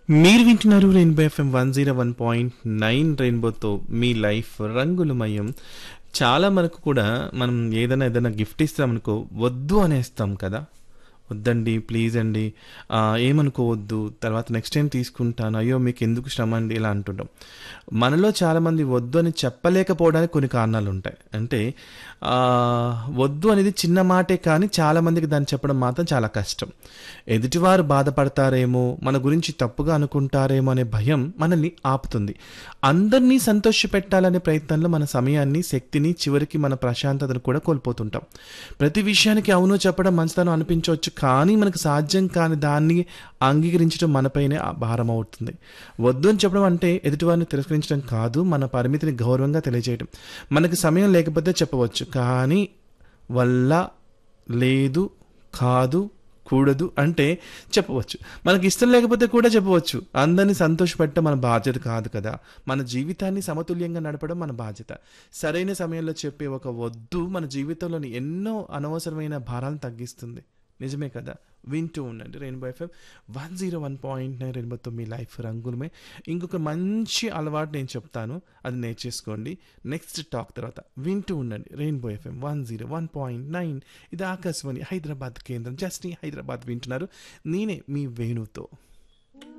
మీరు వింటున్నారు Rainbow FM one zero one point nine రెయిన్బోతో మీ లైఫ్ రంగులమయం చాలా మనకు కూడా మనం ఏదైనా ఏదైనా గిఫ్ట్ ఇస్తామనుకో వద్దు అనేస్తాం కదా వద్దండి ప్లీజ్ అండి ఆ, ఏమనుకోవద్దు తర్వాత నెక్స్ట్ టైం తీసుకుంటాను అయ్యో మీకు ఎందుకు శ్రమ అండి ఇలా అంటుంటాం మనలో చాలామంది వద్దు అని చెప్పలేకపోవడానికి కొన్ని కారణాలు ఉంటాయి అంటే ఆ, వద్దు అనేది చిన్న మాటే కానీ చాలామందికి దాన్ని చెప్పడం మాత్రం చాలా కష్టం ఎదుటివారు బాధపడతారేమో మన గురించి తప్పుగా అనుకుంటారేమో అనే భయం మనల్ని ఆపుతుంది అందరినీ సంతోష పెట్టాలనే ప్రయత్నంలో మన సమయాన్ని శక్తిని చివరికి మన ప్రశాంతతను కూడా కోల్పోతుంటాం ప్రతి విషయానికి అవును చెప్పడం మంచితనం అనిపించవచ్చు కానీ మనకు సాధ్యం కాని దాన్ని అంగీకరించడం మనపైనే ఆ భారం అవుతుంది వద్దు అని చెప్పడం అంటే ఎదుటివారిని తిరస్కరించడం కాదు మన పరిమితిని గౌరవంగా తెలియజేయడం మనకి సమయం లేకపోతే చెప్పవచ్చు కానీ వల్ల లేదు కాదు కూడదు అంటే చెప్పవచ్చు మనకి ఇష్టం లేకపోతే కూడా చెప్పవచ్చు అందరినీ సంతోషపెట్టడం మన బాధ్యత కాదు కదా మన జీవితాన్ని సమతుల్యంగా నడపడం మన బాధ్యత సరైన సమయంలో చెప్పే ఒక వద్దు మన జీవితంలోని ఎన్నో అనవసరమైన భారాలను తగ్గిస్తుంది నిజమే కదా వింటూ ఉండండి Rainbow FM one zero one point nine రెయిన్బోతో మీ లైఫ్ రంగులమే ఇంకొక మంచి అలవాటు నేను చెప్తాను అది నేర్చేసుకోండి నెక్స్ట్ టాక్ తర్వాత వింటూ ఉండండి Rainbow FM one zero one point nine ఇది ఆకాశవాణి హైదరాబాద్ కేంద్రం జస్ట్ హైదరాబాద్ వింటున్నారు నేనే మీ వేణుతో